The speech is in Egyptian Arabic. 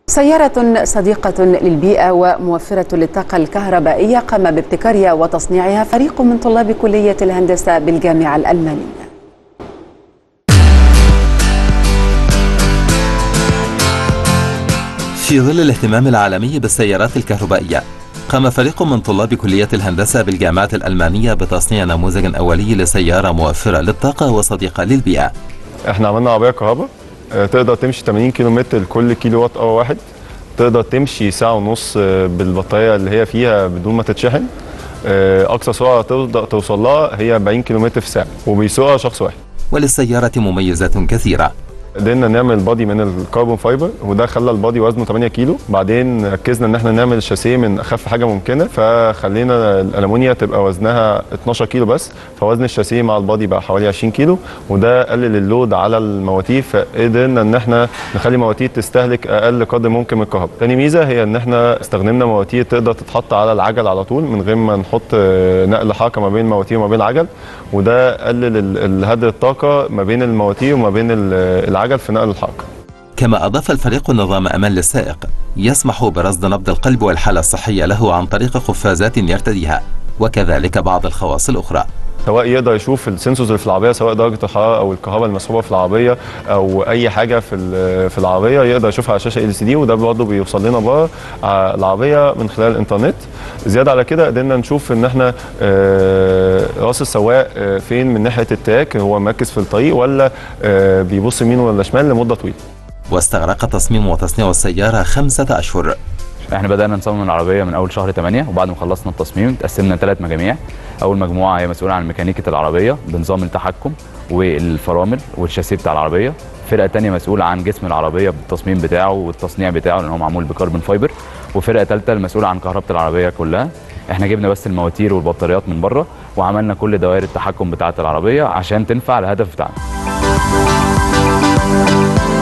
سيارة صديقة للبيئة وموفرة للطاقة الكهربائية قام بابتكارها وتصنيعها فريق من طلاب كلية الهندسة بالجامعة الألمانية في ظل الاهتمام العالمي بالسيارات الكهربائية قام فريق من طلاب كلية الهندسة بالجامعة الألمانية بتصنيع نموذج أولي لسيارة موفرة للطاقة وصديقة للبيئة احنا عملنا عربيه كهرباء آه، تقدر تمشي 80 كيلو متر لكل كيلو وات اور واحد تقدر تمشي ساعه ونص آه، بالبطاريه اللي هي فيها بدون ما تتشحن آه، اقصى سرعه تقدر توصل لها هي 40 كيلو متر في الساعه وبيسوقها شخص واحد وللسيارة مميزات كثيرة قدرنا نعمل بادي من الكربون فايبر وده خلى البادي وزنه 8 كيلو بعدين ركزنا ان احنا نعمل شاسيه من اخف حاجه ممكنه فخلينا الالومنيا تبقى وزنها 12 كيلو بس فوزن الشاسيه مع البادي بقى حوالي 20 كيلو وده قلل اللود على المواتير فقدرنا ان احنا نخلي مواتير تستهلك اقل قدر ممكن من الكهرباء تاني ميزه هي ان احنا استخدمنا مواتير تقدر تتحط على العجل على طول من غير ما نحط آه، نقل حركه ما بين المواتير وما بين العجل وده قلل ال- الهدر الطاقه ما بين المواتير وما بين ال- العجل في نقل الحركه كما أضاف الفريق نظام أمان للسائق يسمح برصد نبض القلب والحالة الصحية له عن طريق قفازات يرتديها وكذلك بعض الخواص الأخرى سواء يقدر يشوف السنسورز اللي في العربيه سواء درجه الحراره او الكهرباء المسحوبه في العربيه او اي حاجه في ال- في العربيه يقدر يشوفها على شاشه ال سي دي وده برضه بيوصل لنا بره على العربيه من خلال الانترنت زياده على كده قدرنا نشوف ان احنا آه، راس السواق آه، فين من ناحيه التراك هو مركز في الطريق ولا آه، بيبص يمين ولا شمال لمده طويله واستغرق تصميم وتصنيع السيارة خمسة أشهر احنا بدأنا نصمم العربية من أول شهر 8 وبعد ما خلصنا التصميم تقسمنا ثلاث مجاميع أول مجموعة هي مسؤولة عن ميكانيكة العربية بنظام التحكم والفرامل والشاسيه بتاع العربية فرقة تانية مسؤولة عن جسم العربية بالتصميم بتاعه والتصنيع بتاعه لأن هو معمول بكربون فايبر وفرقة تالتة المسؤولة عن كهرباء العربية كلها احنا جبنا بس المواتير والبطاريات من بره وعملنا كل دوائر التحكم بتاعة العربية عشان تنفع الهدف بتاعنا